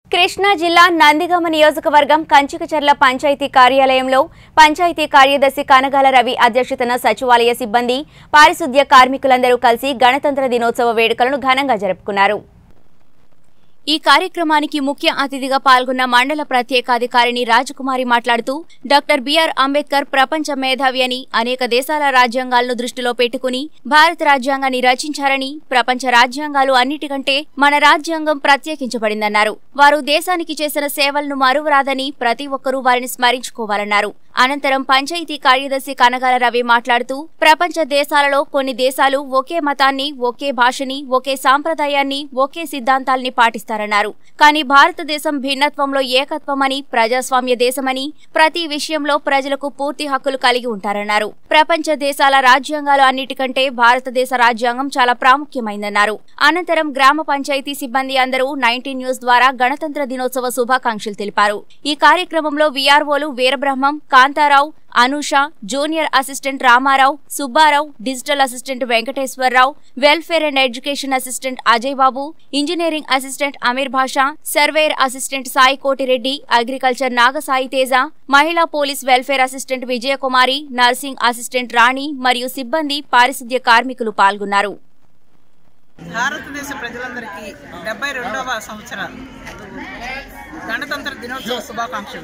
కృష్ణా జిల్లా నందిగామ నియోజకవర్గం కంచికచర్ల పంచాయతీ కార్యాలయంలో పంచాయతీ కార్యదర్శి కనగాల రవి అధ్యక్షతన సచివాలయ సిబ్బంది పారిశుద్ధ్య కార్మికులందరూ కలిసి గణతంత్ర దినోత్సవ వేడుకలను ఘనంగా జరుపుకున్నారు ఈ కార్యక్రమానికి ముఖ్య అతిథిగా పాల్గొన్న మండల ప్రత్యేకాధికారిని రాజకుమారి మాట్లాడుతూ డాక్టర్ బిఆర్ అంబేద్కర్ ప్రపంచ మేధావి అని అనేక దేశాల రాజ్యాంగాలను దృష్టిలో పెట్టుకుని భారత రాజ్యాంగాన్ని రచించారని ప్రపంచ రాజ్యాంగాలు అన్నిటికంటే మన రాజ్యాంగం ప్రత్యేకించబడిందన్నారు వారు దేశానికి చేసిన సేవలను మరువరాదని ప్రతి ఒక్కరూ వారిని స్మరించుకోవాలన్నారు అనంతరం పంచాయతీ కార్యదర్శి కనగాల రవి మాట్లాడుతూ ప్రపంచ దేశాలలో కొన్ని దేశాలు ఒకే మతాన్ని ఒకే భాషని ఒకే సాంప్రదాయాన్ని ఒకే సిద్ధాంతాల్ని పాటిస్తారన్నారు కానీ భారతదేశం భిన్నత్వంలో ఏకత్వమని ప్రజాస్వామ్య దేశమని ప్రతి విషయంలో ప్రజలకు పూర్తి హక్కులు కలిగి ఉంటారన్నారు ప్రపంచ దేశాల రాజ్యాంగాలు అన్నిటికంటే భారతదేశ రాజ్యాంగం చాలా ప్రాముఖ్యమైందన్నారు అనంతరం గ్రామ పంచాయతీ సిబ్బంది అందరూ నైన్టీన్ న్యూస్ ద్వారా గణతంత్ర దినోత్సవ శుభాకాంక్షలు తెలిపారు ఈ కార్యక్రమంలో వీఆర్ఓలు Veerabrahmam Kantharao Anusha junior assistant Ramarao Subbarao digital assistant Venkateswararao welfare and education assistant Ajay Babu engineering assistant Ameer Basha surveyor assistant Sai Kotireddy agriculture Nagasai Teja మహిళా police welfare assistant Vijayakumari nursing assistant Rani మరియు సిబ్బంది పారిశుద్ధ్య కార్మికులు పాల్గొన్నారు భారతదేశ ప్రజలందరికీ డెబ్బై రెండవ సంవత్సరం గణతంత్ర దినోత్సవ శుభాకాంక్షలు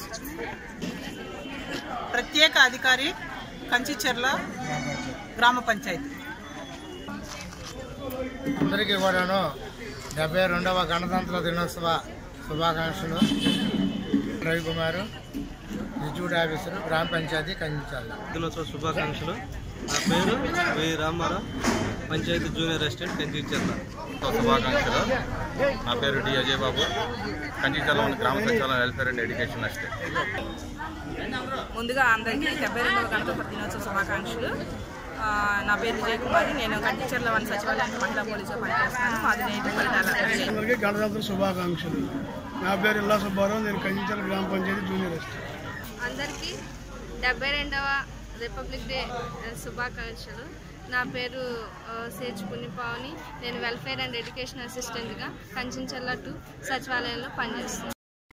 ప్రత్యేక అధికారి కంచిచెర్ల గ్రామ పంచాయతీ అందరికీ కూడాను డెబ్బై రెండవ గణతంత్ర దినోత్సవ శుభాకాంక్షలు రవికుమారు ఎగ్జిక్యూటివ్ ఆఫీసరు గ్రామ పంచాయతీ కంచాల దినోత్సవ శుభాకాంక్షలు నా పేరు V Ramarao panchayat junior assistant Kanchikacherla శుభాకాంక్షలు నా పేరు డి అజయ్ బాబు కంచిచర్లలోని గ్రామ సచివాలయం వెల్ఫేర్ అండ్ ఎడ్యుకేషన్ అసిస్టెంట్ ముందుగా అందరికీ డెబ్బై రెండవ గణతంత్ర దినోత్సవ శుభాకాంక్షలు ఆ, నా పేరు విజయ్ కుమారి నేను కంటిచర్ల వన్ సచివాలయానికి మహిళా పోలీసుగా పనిచేస్తున్నాను మాది నేటి ఫలితాల విజయ్. అందరికీ గణతంత్ర శుభాకాంక్షలు నా పేరు ఇల్లా సుబ్బారావు నేను కంచిచల గ్రామ పంచాయతీ జూనియర్ అసిస్టెంట్ అందరికీ డెబ్బై రెండవ రిపబ్లిక్ డే శుభాకాంక్షలు నా పేరు ఆ, సేజ్ పుణ్యపావని నేను వెల్ఫేర్ అండ్ ఎడ్యుకేషన్ అసిస్టెంట్గా కంచెంచల్ల టు సచివాలయంలో పనిచేస్తున్నాను